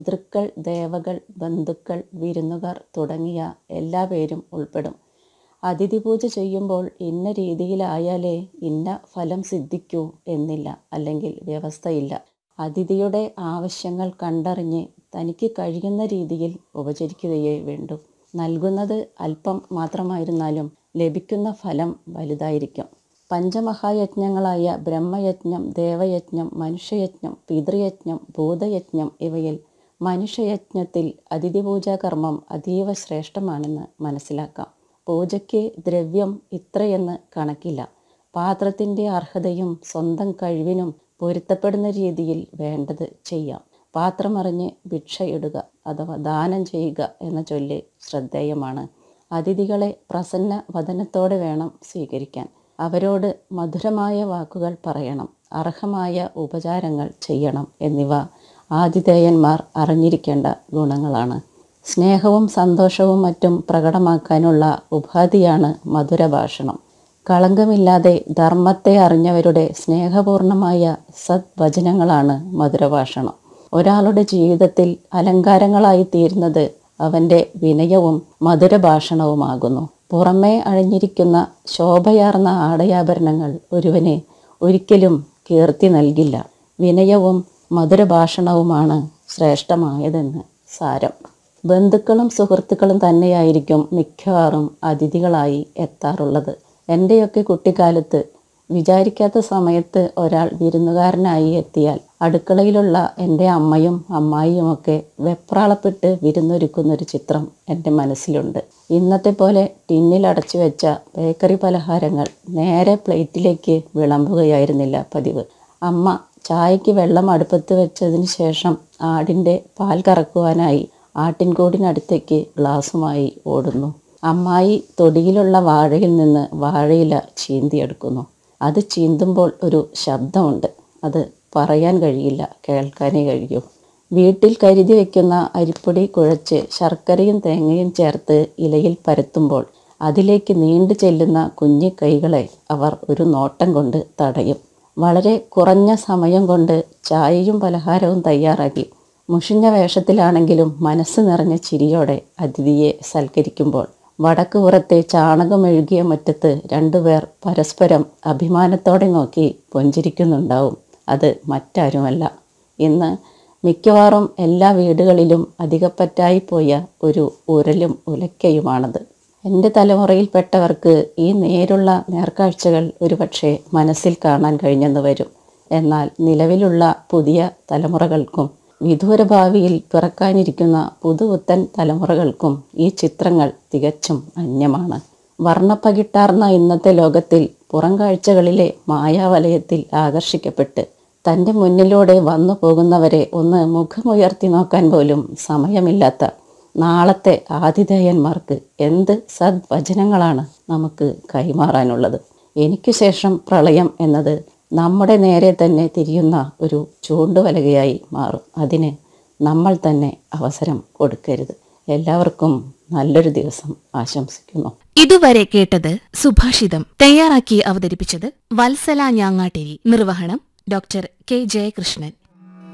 പിതൃക്കൾ ദേവകൾ ബന്ധുക്കൾ വിരുന്നുകാർ തുടങ്ങിയ എല്ലാ പേരും ഉൾപ്പെടും അതിഥി പൂജ ചെയ്യുമ്പോൾ ഇന്ന രീതിയിലായാലേ ഇന്ന ഫലം സിദ്ധിക്കൂ എന്നില്ല അല്ലെങ്കിൽ വ്യവസ്ഥയില്ല അതിഥിയുടെ ആവശ്യങ്ങൾ കണ്ടറിഞ്ഞ് തനിക്ക് കഴിയുന്ന രീതിയിൽ ഉപചരിക്കുകയേ വേണ്ടൂ നൽകുന്നത് അല്പം മാത്രമായിരുന്നാലും ലഭിക്കുന്ന ഫലം വലുതായിരിക്കും പഞ്ചമഹായജ്ഞങ്ങളായ ബ്രഹ്മയജ്ഞം ദേവയജ്ഞം മനുഷ്യയജ്ഞം പിതൃയജ്ഞം ഭൂതയജ്ഞം ഇവയിൽ മനുഷ്യയജ്ഞത്തിൽ അതിഥി പൂജാകർമ്മം അതീവ ശ്രേഷ്ഠമാണെന്ന് മനസ്സിലാക്കാം പൂജയ്ക്ക് ദ്രവ്യം ഇത്രയെന്ന് കണക്കില്ല പാത്രത്തിൻ്റെ അർഹതയും സ്വന്തം കഴിവിനും പൊരുത്തപ്പെടുന്ന രീതിയിൽ വേണ്ടത് ചെയ്യാം പാത്രമറിഞ്ഞ് ഭിക്ഷയിടുക അഥവാ ദാനം ചെയ്യുക എന്ന ചൊല്ല് ശ്രദ്ധേയമാണ് അതിഥികളെ പ്രസന്ന വദനത്തോടെ വേണം സ്വീകരിക്കാൻ അവരോട് മധുരമായ വാക്കുകൾ പറയണം അർഹമായ ഉപചാരങ്ങൾ ചെയ്യണം എന്നിവ ആതിഥേയന്മാർ അറിഞ്ഞിരിക്കേണ്ട ഗുണങ്ങളാണ് സ്നേഹവും സന്തോഷവും മറ്റും പ്രകടമാക്കാനുള്ള ഉപാധിയാണ് മധുരഭാഷണം കളങ്കമില്ലാതെ ധർമ്മത്തെ അറിഞ്ഞവരുടെ സ്നേഹപൂർണമായ സദ്വചനങ്ങളാണ് മധുരഭാഷണം ഒരാളുടെ ജീവിതത്തിൽ അലങ്കാരങ്ങളായി തീരുന്നത് അവൻ്റെ വിനയവും മധുരഭാഷണവുമാകുന്നു പുറമേ അഴിഞ്ഞിരിക്കുന്ന ശോഭയാർന്ന ആടയാഭരണങ്ങൾ ഒരുവന് ഒരിക്കലും കീർത്തി നൽകില്ല വിനയവും മധുരഭാഷണവുമാണ് ശ്രേഷ്ഠമായതെന്ന് സാരം ബന്ധുക്കളും സുഹൃത്തുക്കളും തന്നെയായിരിക്കും മിക്കവാറും അതിഥികളായി എത്താറുള്ളത് എൻ്റെയൊക്കെ കുട്ടിക്കാലത്ത് വിചാരിക്കാത്ത സമയത്ത് ഒരാൾ വിരുന്നുകാരനായി എത്തിയാൽ അടുക്കളയിലുള്ള എൻ്റെ അമ്മയും അമ്മായിയുമൊക്കെ വെപ്രാളപ്പെട്ട് വിരുന്നൊരുക്കുന്നൊരു ചിത്രം എൻ്റെ മനസ്സിലുണ്ട് ഇന്നത്തെ പോലെ ടിന്നിൽ അടച്ചു വെച്ച ബേക്കറി പലഹാരങ്ങൾ നേരെ പ്ലേറ്റിലേക്ക് വിളമ്പുകയായിരുന്നില്ല പതിവ് അമ്മ ചായക്ക് വെള്ളം അടുപ്പത്ത് വെച്ചതിന് ശേഷം ആടിൻ്റെ പാൽ കറക്കുവാനായി ആട്ടിൻകൂടിനടുത്തേക്ക് ഗ്ലാസുമായി ഓടുന്നു അമ്മായി തൊടിയിലുള്ള വാഴയിൽ നിന്ന് വാഴയില ചീന്തിയെടുക്കുന്നു അത് ചീന്തുമ്പോൾ ഒരു ശബ്ദമുണ്ട് അത് പറയാൻ കഴിയില്ല കേൾക്കാനേ കഴിയൂ വീട്ടിൽ കരുതി വയ്ക്കുന്ന അരിപ്പൊടി കുഴച്ച് ശർക്കരയും തേങ്ങയും ചേർത്ത് ഇലയിൽ പരത്തുമ്പോൾ അതിലേക്ക് നീണ്ടു ചെല്ലുന്ന കുഞ്ഞു കൈകളെ അവർ ഒരു നോട്ടം കൊണ്ട് തടയും വളരെ കുറഞ്ഞ സമയം കൊണ്ട് ചായയും പലഹാരവും തയ്യാറാക്കി മുഷിഞ്ഞ വേഷത്തിലാണെങ്കിലും മനസ്സ് നിറഞ്ഞ ചിരിയോടെ അതിഥിയെ സൽക്കരിക്കുമ്പോൾ വടക്ക് പുറത്തെ ചാണകമെഴുകിയ മുറ്റത്ത് രണ്ടുപേർ പരസ്പരം അഭിമാനത്തോടെ നോക്കി പുഞ്ചിരിക്കുന്നുണ്ടാവും അത് മറ്റാരുമല്ല ഇന്ന് മിക്കവാറും എല്ലാ വീടുകളിലും അധികപ്പറ്റായി പോയ ഒരു ഉരലും ഉലക്കയുമാണത് എൻ്റെ തലമുറയിൽപ്പെട്ടവർക്ക് ഈ നേരുള്ള നേർക്കാഴ്ചകൾ ഒരുപക്ഷെ മനസ്സിൽ കാണാൻ കഴിഞ്ഞെന്ന് വരും എന്നാൽ നിലവിലുള്ള പുതിയ തലമുറകൾക്കും വിദൂര ഭാവിയിൽ പിറക്കാനിരിക്കുന്ന പുതുപുത്തൻ തലമുറകൾക്കും ഈ ചിത്രങ്ങൾ തികച്ചും അന്യമാണ് വർണ്ണപ്പകിട്ടാർന്ന ഇന്നത്തെ ലോകത്തിൽ പുറം കാഴ്ചകളിലെ മായാവലയത്തിൽ ആകർഷിക്കപ്പെട്ട് തൻ്റെ മുന്നിലൂടെ വന്നു പോകുന്നവരെ ഒന്ന് മുഖമുയർത്തി നോക്കാൻ പോലും സമയമില്ലാത്ത നാളത്തെ ആതിഥേയന്മാർക്ക് എന്ത് സദ്വചനങ്ങളാണ് നമുക്ക് കൈമാറാനുള്ളത് എനിക്ക് ശേഷം പ്രളയം എന്നത് നമ്മുടെ നേരെ തന്നെ തിരിയുന്ന ഒരു ചൂണ്ടുവലകയായി മാറും അതിന് നമ്മൾ തന്നെ അവസരം കൊടുക്കരുത് എല്ലാവർക്കും നല്ലൊരു ദിവസം ആശംസിക്കുന്നു ഇതുവരെ കേട്ടത് സുഭാഷിതം തയ്യാറാക്കി അവതരിപ്പിച്ചത് വത്സല ഞാങ്ങാട്ടേരി നിർവഹണം ഡോക്ടർ കെ ജയകൃഷ്ണൻ